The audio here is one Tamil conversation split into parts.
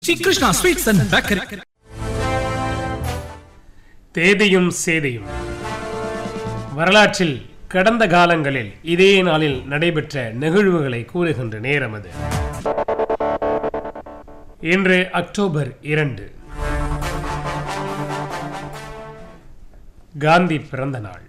Sri Krishna sweets and bakery தேதியும் சேதியும் வரலாற்றில் கடந்த காலங்களில் இதே நாளில் நடைபெற்ற நிகழ்வுகளை கூறுகின்ற நேரம் அது இன்று அக்டோபர் இரண்டு காந்தி பிறந்த நாள்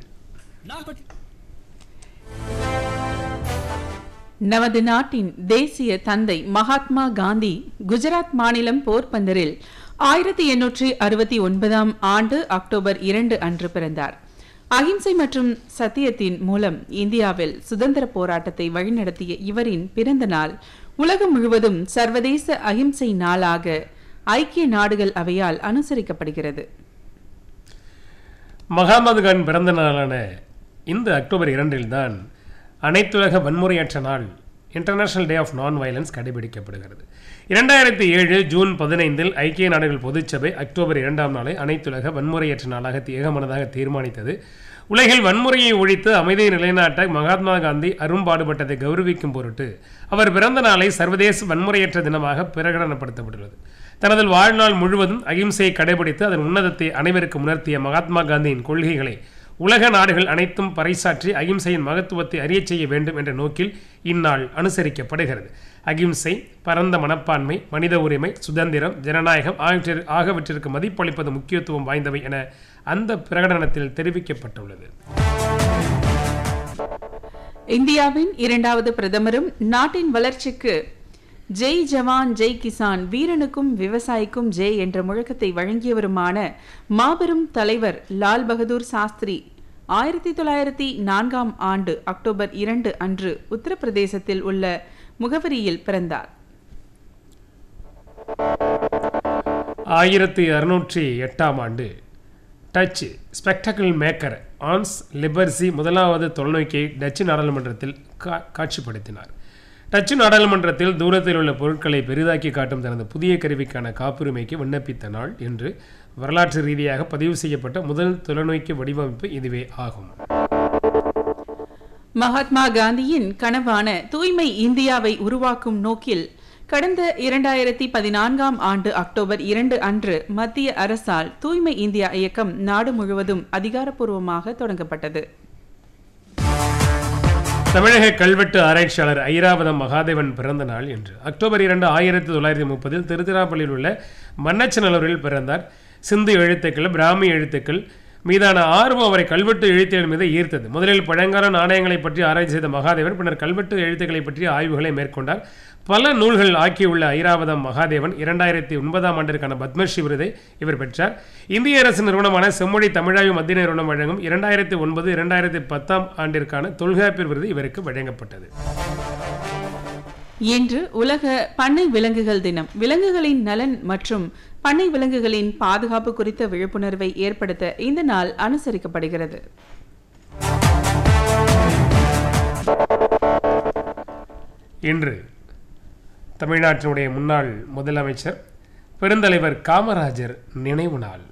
நமது நாட்டின் தேசிய தந்தை மகாத்மா காந்தி குஜராத் மாநிலம் போர்பந்தரில் ஆயிரத்தி எண்ணூற்றி அறுபத்தி ஒன்பதாம் ஆண்டு அக்டோபர் இரண்டு அன்று பிறந்தார் அகிம்சை மற்றும் சத்தியத்தின் மூலம் இந்தியாவில் சுதந்திர போராட்டத்தை வழிநடத்திய இவரின் பிறந்த நாள் உலகம் முழுவதும் சர்வதேச அகிம்சை நாளாக ஐக்கிய நாடுகள் அவையால் அனுசரிக்கப்படுகிறது மகாத்மா காந்தி பிறந்த நாளான இந்த அக்டோபர் இரண்டில் தான் அனைத்துலக வன்முறையற்ற நாள் international day of non violence கடைபிடிக்கப்படுகிறது இரண்டாயிரத்தி ஏழு ஜூன் பதினைந்தில் ஐக்கிய நாடுகள் பொதுச்சபை அக்டோபர் இரண்டாம் நாளை அனைத்துலக வன்முறையற்ற நாளாக ஏகமனதாக தீர்மானித்தது உலகில் வன்முறையை ஒழித்து அமைதியை நிலைநாட்ட மகாத்மா காந்தி அரும்பாடுபட்டதை கௌரவிக்கும் பொருட்டு அவர் பிறந்த நாளை சர்வதேச வன்முறையற்ற தினமாக பிரகடனப்படுத்தப்பட்டுள்ளது தனது வாழ்நாள் முழுவதும் அகிம்சையை கடைபிடித்து அதன் உன்னதத்தை அனைவருக்கும் உணர்த்திய மகாத்மா காந்தியின் கொள்கைகளை உலக நாடுகள் அனைத்தும் பறைசாற்றி அகிம்சையின் மகத்துவத்தை அறியச் செய்ய வேண்டும் என்ற நோக்கில் இந்நாள் அனுசரிக்கப்படுகிறது அகிம்சை பரந்த மனப்பான்மை மனித உரிமை சுதந்திரம் ஜனநாயகம் ஆகியவற்றிற்கு ஆகியவற்றிற்கு மதிப்பளிப்பது முக்கியத்துவம் வாய்ந்தவை என அந்த பிரகடனத்தில் தெரிவிக்கப்பட்டுள்ளது இந்தியாவின் இரண்டாவது பிரதமரும் நாட்டின் வளர்ச்சிக்கு ஜெய் ஜவான் ஜெய் கிசான் வீரனுக்கும் விவசாயிக்கும் ஜெய் என்ற முழக்கத்தை வழங்கியவருமான மாபெரும் தலைவர் லால் பகதூர் சாஸ்திரி ஆயிரத்தி தொள்ளாயிரத்தி நான்காம் ஆண்டு அக்டோபர் இரண்டு அன்று உத்தரப்பிரதேசத்தில் உள்ள முகவரியில் பிறந்தார் ஆயிரத்தி அறுநூற்றி எட்டாம் ஆண்டு Dutch spectacle maker Hans Lippershey முதலாவது தொலைநோக்கியை டச்சு நாடாளுமன்றத்தில் கா காட்சிப்படுத்தினார் டச்சு நாடாளுமன்றத்தில் தூரத்தில் உள்ள பொருட்களை பெரிதாக்கி காட்டும் தனது புதிய கருவிக்கான காப்புரிமைக்கு விண்ணப்பித்த நாள் என்று வரலாற்று ரீதியாக பதிவு செய்யப்பட்ட முதல் தொலைநோக்கி வடிவமைப்பு இதுவே ஆகும் மகாத்மா காந்தியின் கனவான தூய்மை இந்தியாவை உருவாக்கும் நோக்கில் கடந்த இரண்டாயிரத்தி பதினான்காம் ஆண்டு அக்டோபர் இரண்டு அன்று மத்திய அரசால் தூய்மை இந்தியா இயக்கம் நாடு முழுவதும் அதிகாரப்பூர்வமாக தொடங்கப்பட்டது தமிழக கல்வெட்டு ஆராய்ச்சியாளர் ஐராவதம் மகாதேவன் பிறந்த நாள் என்று அக்டோபர் இரண்டு ஆயிரத்தி தொள்ளாயிரத்தி முப்பதில் திருச்சிராப்பள்ளியில் உள்ள மன்னச்சநல்லூரில் பிறந்தார் சிந்து எழுத்துக்கள் பிராமி எழுத்துக்கள் மீதான ஆர்வம் அவரை கல்வெட்டு எழுத்துகள் மீது ஈர்த்தது முதலில் பழங்கால நாணயங்களை பற்றி ஆராய்ச்சி செய்த மகாதேவன் பின்னர் கல்வெட்டு எழுத்துக்களை பற்றிய ஆய்வுகளை மேற்கொண்டார் பல நூல்கள் ஆக்கியுள்ள ஐராவதம் மகாதேவன் இரண்டாயிரத்தி ஒன்பதாம் ஆண்டிற்கான பத்மஸ்ரீ விருதை இவர் பெற்றார் இந்திய அரசு நிறுவனமான செம்மொழி தமிழாய்வு மத்திய நிறுவனம் வழங்கும் இரண்டாயிரத்தி ஒன்பது இரண்டாயிரத்தி பத்தாம் ஆண்டிற்கான தொல்காப்பியர் விருது இவருக்கு வழங்கப்பட்டது இன்று உலக பண்ணை விலங்குகள் தினம் விலங்குகளின் நலன் மற்றும் பண்ணை விலங்குகளின் பாதுகாப்பு குறித்த விழிப்புணர்வை ஏற்படுத்த இந்த நாள் அனுசரிக்கப்படுகிறது இன்று தமிழ்நாட்டினுடைய முன்னாள் முதலமைச்சர் பெருந்தலைவர் காமராஜர் நினைவு நாள்